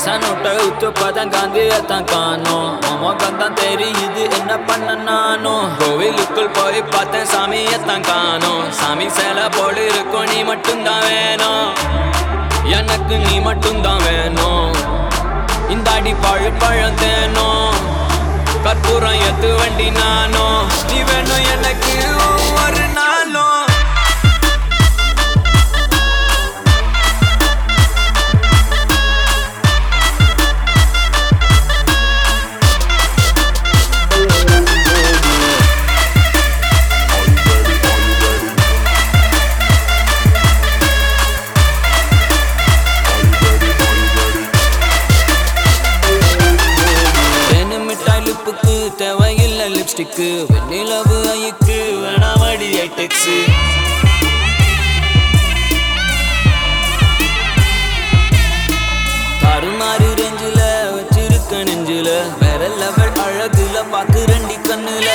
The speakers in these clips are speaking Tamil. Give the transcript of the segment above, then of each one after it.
பைசா நோட்டை உத்து பார்த்தேன் காந்தியத்தான் காணோம் உமக்கம் தான் தெரியுது என்ன பண்ண நானும் கோவிலுக்குள் போய் பார்த்தேன் சாமியத்தான் காணோம் சாமி சேலை போடு இருக்கும் நீ மட்டும்தான் வேணும் எனக்கு நீ மட்டும்தான் வேணும் இந்த அடி பழு பழம் தேனும் கற்பூரம் எத்து வண்டி நானும் நீ வேணும் எனக்கு ஒரு நாளும் தேனு மிட்டாய் லிப்புக்கு தேவையில்லை லிப்ஸ்டிக்கு வெண்ணிலவு ஐக்கு வேணாமடி ஐடெக்ஸு தாறுமாறு ரெஞ்சில வச்சிருக்க நெஞ்சில வேற லெவல் அழகுல பாக்கு ரெண்டி கண்ணுல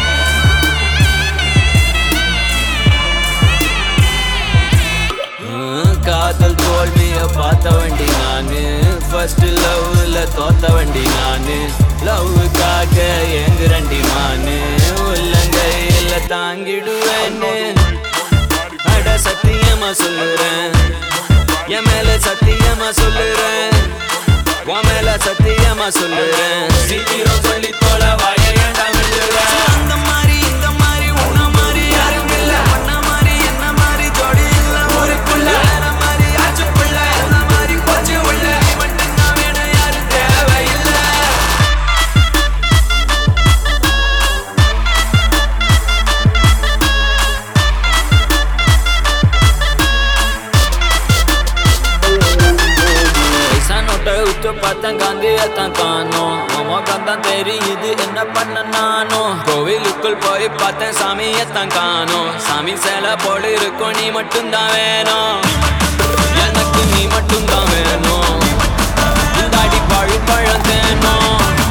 ஹம், காதல் தோல்விய பார்த்த வண்டி நானு ஃபர்ஸ்ட் லவ்ல தோத்த வண்டி நானு லவ்வுக்காக ஏங்குறண்டி மானு உள்ளங்கையில தாங்கிடுவேன்னு அட சத்தியமா சொல்லுறேன் என் மேல சத்தியமா சொல்லுறேன் உன் மேல சத்தியமா சொல்லுறேன் சீக்கிரம் சொல்லி தோல வாய ஏண்டா விழுறேன் அந்த மாதிரி இந்த மாதிரி உன்ன மாதிரி யாரும் இல்ல உன்ன மாதிரி என்ன மாதிரி ஜோடி இல்ல ஊருக்குள்ள வேற மாதிரி ஆச்சு புள்ள என்ன மாதிரி போச்சு உள்ள நீ மட்டும்தான் வேணும் யாரும் தேவையில்லை பைசா நோட்டை உத்து பார்த்தேன் காந்தியத்தான் காணோம் உமக்கம் தான் தெரியுது என்ன பண்ண நானும் கோவிலுக்குள் போய் பார்த்தேன் சாமியத்தான் காணோம் சாமி சேலை போடு இருக்கும் நீ மட்டும்தான் வேணும் எனக்கு நீ மட்டும்தான் வேணும் இந்த அடி பழு பழம் தேனும்